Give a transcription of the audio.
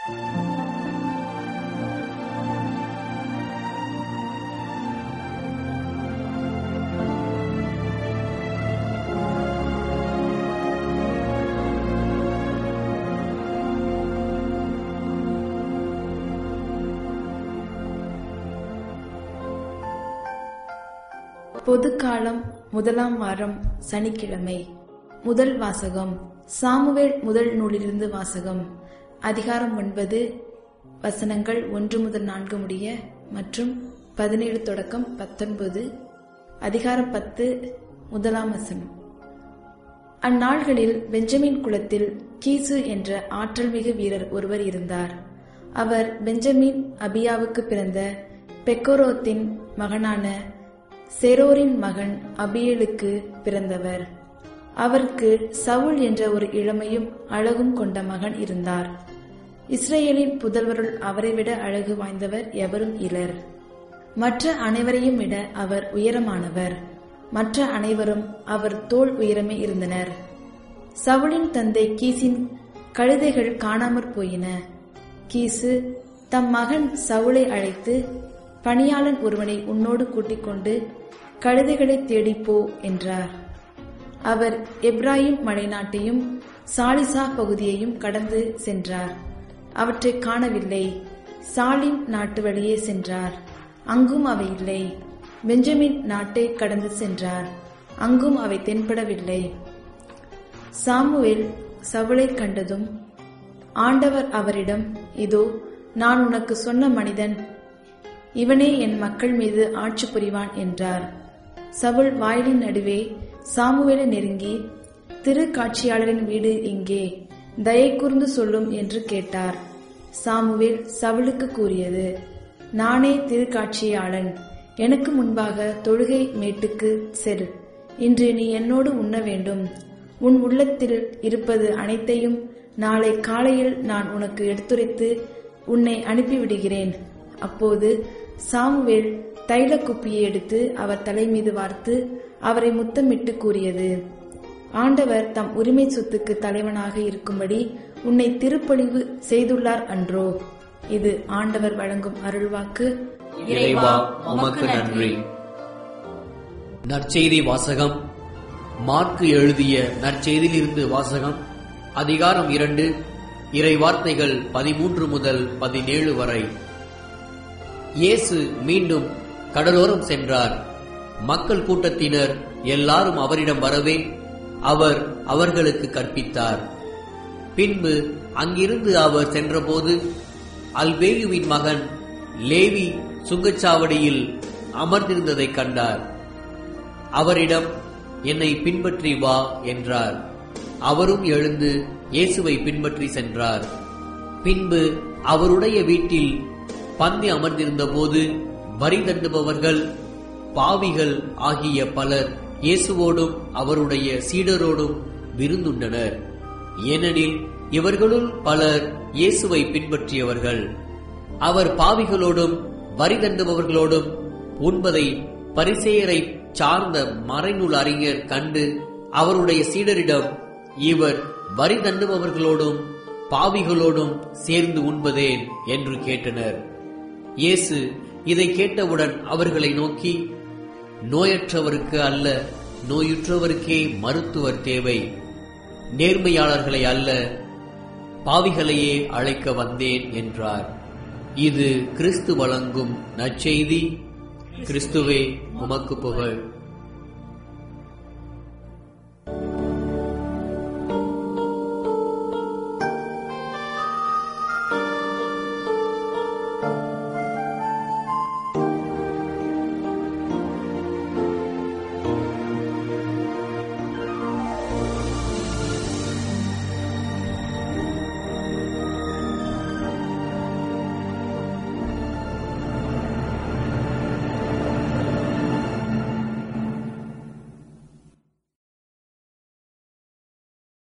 பொதுக்காலம் முதலாம் வாரம் சனிக்கிழமை முதல் வாசகம் சாமுவேல் முதல் நூலிலிருந்து வாசகம் அதிகாரம் ஒன்பது வசனங்கள் ஒன்று முதல் நான்கு முடிய மற்றும் பதினேழு தொடக்கம் பத்தொன்பது அதிகாரம் பத்து முதலாம் வசனம் அந்நாள்களில் பெஞ்சமின் குலத்தில் கீசு என்ற ஆற்றல்மிகு வீரர் ஒருவர் இருந்தார் அவர் பெஞ்சமின் அபியாவுக்கு பிறந்த பெக்கோரோத்தின் மகனான செரோரின் மகன் அபியேலுக்கு பிறந்தவர் அவருக்கு சவுல் என்ற ஒரு இளமையும் அழகும் கொண்ட மகன் இருந்தார் இஸ்ரேலின் புதல்வருள் அவரை விட அழகு வாய்ந்தவர் எவரும் இலர் மற்ற அனைவரையும் விட அவர் உயரமானவர் மற்ற அனைவரும் அவர் தோல் உயரமே இருந்தனர் சவுலின் தந்தை கீசின் கழுதைகள் காணாமற் போயின கீசு தம் மகன் சவுலை அழைத்து பணியாளன் ஒருவனை உன்னோடு கூட்டிக் கொண்டு கழுதைகளை தேடிப் போ என்றார் அவர் எப்ராஹிம் மலைநாட்டையும் சாலிசா பகுதியையும் கடந்து சென்றார் அவற்றை காணவில்லை சாலிம் நாட்டு வழியே சென்றார் அங்கும் அவை இல்லை பெஞ்சமின் நாட்டை கடந்து சென்றார் அங்கும் அவை தென்படவில்லை சாமுவேல் சவுளை கண்டதும் ஆண்டவர் அவரிடம் இதோ நான் உனக்கு சொன்ன மனிதன் இவனே என் மக்கள் மீது ஆட்சி புரிவான் என்றார் சவுல் வாயிலின் நடுவே சாமுவேலை நெருங்கி திரு காட்சியாளரின் வீடு எங்கே தயை கூர்ந்து சொல்லும் என்று கேட்டார் சாமுவேல் சவுலுக்கு கூறியது நானே திருக்காட்சியாளன் எனக்கு முன்பாக தொழுகை மேட்டுக்கு செல் இன்று நீ என்னோடு உண்ண வேண்டும் உன் உள்ளத்தில் இருப்பது அனைத்தையும் நாளை காலையில் நான் உனக்கு எடுத்துரைத்து உன்னை அனுப்பிவிடுகிறேன் அப்போது சாமுவேல் தைல குப்பியை எடுத்து அவர் தலை மீது வார்த்து அவரை முத்தமிட்டு கூறியது ஆண்டவர் தம் உரிமை சொத்துக்கு தலைவனாக இருக்கும்படி உன்னை திருப்பொழிவு செய்துள்ளார் அன்றோ இது ஆண்டவர் வழங்கும் அருள்வாக்கு இறைவா உமக்கு நன்றி நற்செய்தி வாசகம் மார்க்கு எழுதிய நற்செய்தியிலிருந்து வாசகம் அதிகாரம் இரண்டு இறை வார்த்தைகள் பதிமூன்று முதல் பதினேழு வரை இயேசு மீண்டும் கடலோரம் சென்றார் மக்கள் கூட்டத்தினர் எல்லாரும் அவரிடம் வரவே அவர் அவர்களுக்கு கற்பித்தார் பின்பு அங்கிருந்து அவர் சென்றபோது அல்பேயுவின் மகன் லேவி சுங்கச்சாவடியில் அமர்ந்திருந்ததைக் கண்டார் அவரிடம் என்னை பின்பற்றி வா என்றார் அவரும் எழுந்து இயேசுவை பின்பற்றி சென்றார் பின்பு அவருடைய வீட்டில் பந்தி அமர்ந்திருந்தபோது வரி தண்டுபவர்கள் பாவிகள் ஆகிய பலர் இயேசுவோடும் அவருடைய சீடரோடும் விருந்துண்டனர் ஏனெனில் இவர்களுள் பலர் இயேசுவை பின்பற்றியவர்கள் அவர் பாவிகளோடும் வரி தண்டுபவர்களோடும் உண்பதை பரிசேயரை சார்ந்த மறைநூல் அறிஞர் கண்டு அவருடைய சீடரிடம் இவர் வரி தண்டுபவர்களோடும் பாவிகளோடும் சேர்ந்து உண்பதேன் என்று கேட்டனர் இயேசு இதை கேட்டவுடன் அவர்களை நோக்கி நோயற்றவருக்கு அல்ல நோயுற்றவருக்கே மருத்துவர் தேவை நேர்மையாளர்களை அல்ல பாவிகளையே அழைக்க வந்தேன் என்றார் இது கிறிஸ்து வழங்கும் நற்செய்தி கிறிஸ்துவே உமக்கு புகழ்